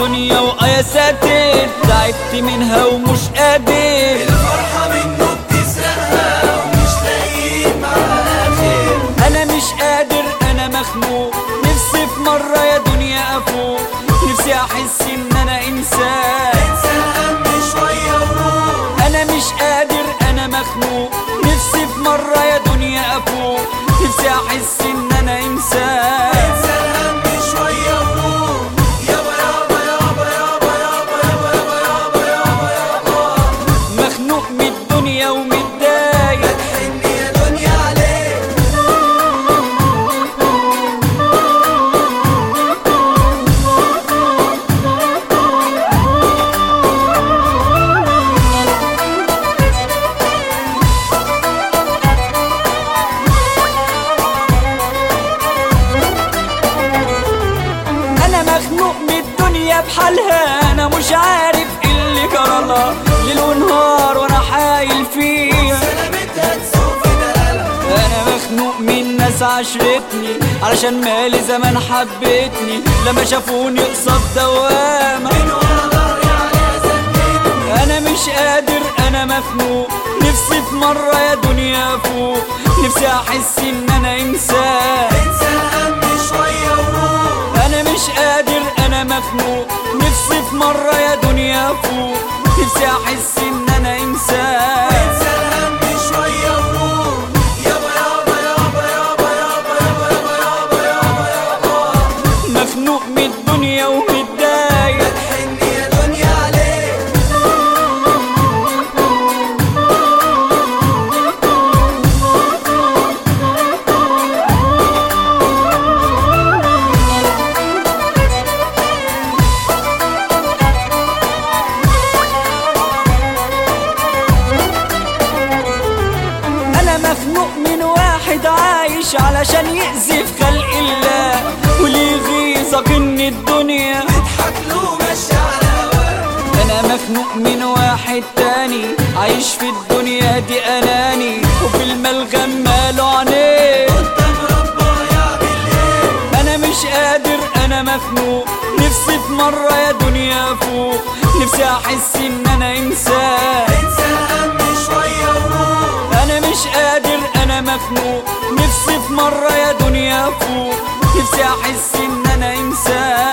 الدنيا وآيا ساتر تعبت منها ومش قادر الفرحة منه بتسرقها ومش لاقيين معاها خير انا مش قادر انا مخنوق نفسي في مرة يا دنيا افوق نفسي احس ان انا انسان انسى الهم شوية وروح انا مش قادر انا مخنوق نفسي في مرة يا دنيا افوق نفسي احس ان انا انسان انسى الهم شوية وروح يابا يابا يابا يابا يابا يابا يابا يابا يابا يابا مخنوق من الدنيا ومتضايق تحن يا دنيا عليك انا مخنوق من الدنيا بحالها انا مش عارف ايه اللي جرالها ليل ونهار وانا حايل فيها سلامتها تسوق في دلالها انا مخنوق من ناس عشرتني علشان مالي زمان حبتني لما شافوني قصاد دوامة من ورا ظهري عليها زنيت انا مش قادر انا مخنوق نفسي في مرة يا دنيا فوق نفسي احس ان انا انسان انسى الهم شوية وروح انا مش قادر انا مخنوق نفسي في مرة يا دنيا فوق نفسي احس ان انا انسان انسى الهم شوية وروح يابا يابا يابا يابا يابا يابا يابا يابا يابا يابا مخنوق من الدنيا ومتضايق تحن يا دنيا عليك انا مخنوق من واحد عايش علشان يأذي في خلق الله وليه غيظك ان الدنيا اضحك له مشي على هواك انا مخنوق من واحد تاني عايش في الدنيا دي اناني وفي المال غماله عينيه قدام ربنا يعمل ايه انا مش قادر انا مخنوق نفسي في مرة يا دنيا فوق نفسي احس ان انا انسان انسى الهم شوية وروح انا مش قادر انا مخنوق نفسي في مرة يا دنيا فوق نفسي احس ان انا انسان